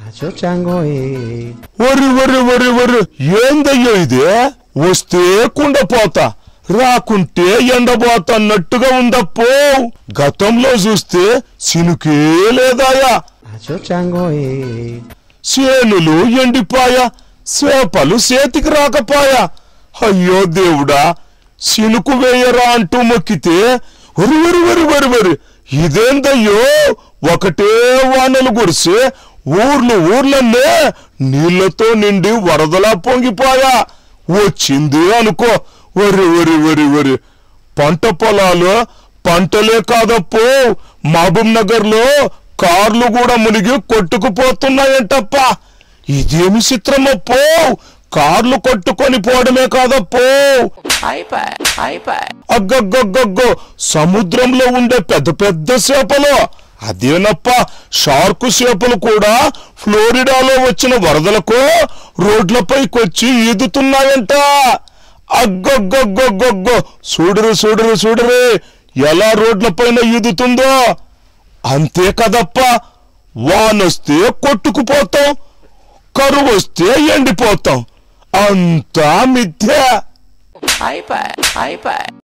Acho chango eh. వరి వరి వరి వరి ఏందయ్యో ఇది వస్తే కుండపోతా రాకుంటే ఎండబోతా అన్నట్టుగా ఉందప్పో గతంలో చూస్తే సినుకే లేదాయా Acho chango eh. సేనులు ఎండిపాయా చేపలు చేతికి రాకపాయా అయ్యో దేవుడా సినుకు వేయరా అంటూ మొక్కితే వరి వరి వరి వరి వరి ఇదేందయ్యో ఒకటే వానలు కురిసి ఊర్లు ఊర్లన్నే నీళ్లతో నిండి వరదలా పొంగిపోయా వచ్చింది అనుకో వరి వరి వరి వరి పంట పొలాలు పంటలే కాదప్పో మహబూబ్ నగర్ లో కార్లు కూడా మునిగి కొట్టుకుపోతున్నాయంటప్ప ఇదేమి చిత్రమప్పో కార్లు కొట్టుకొని పోవడమే కాదప్పో అగ్గగ్గగ్గగ్గో సముద్రంలో ఉండే పెద్ద పెద్ద చేపలు అదేనప్ప షార్క్ చేపలు కూడా ఫ్లోరిడాలో వచ్చిన వరదలకు రోడ్లపైకొచ్చి ఈదుతున్నాయంట అగ్గగ్గగ్గగ్గగ్గో చూడరు చూడరు చూడరు ఎలా రోడ్లపైన ఈదుతుందో అంతే కదప్ప వానొస్తే కొట్టుకుపోతాం కరువు వస్తే ఎండిపోతాం అంతా మిథ్య